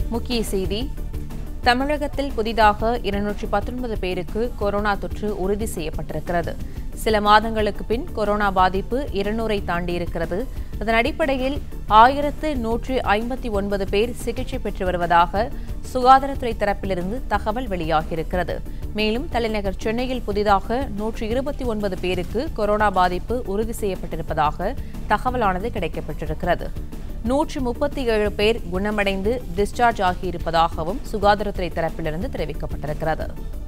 முக்கிய செய்தி தமிழகத்தில் புதிதாக இருநூற்றி பத்தொன்பது பேருக்கு கொரோனா தொற்று உறுதி செய்யப்பட்டிருக்கிறது சில மாதங்களுக்கு பின் கொரோனா பாதிப்பு இருநூறை தாண்டியிருக்கிறது அதன் அடிப்படையில் ஆயிரத்து நூற்றி ஐம்பத்தி ஒன்பது பேர் சிகிச்சை பெற்று வருவதாக சுகாதாரத்துறை தரப்பிலிருந்து தகவல் வெளியாகியிருக்கிறது மேலும் தலைநகர் சென்னையில் புதிதாக நூற்றி இருபத்தி ஒன்பது பேருக்கு கொரோனா பாதிப்பு உறுதி செய்யப்பட்டிருப்பதாக தகவலானது கிடைக்கப்பெற்றிருக்கிறது நூற்றி முப்பத்தி ஏழு பேர் குணமடைந்து டிஸ்சார்ஜ் ஆகியிருப்பதாகவும் சுகாதாரத்துறை தரப்பிலிருந்து தெரிவிக்கப்பட்டிருக்கிறது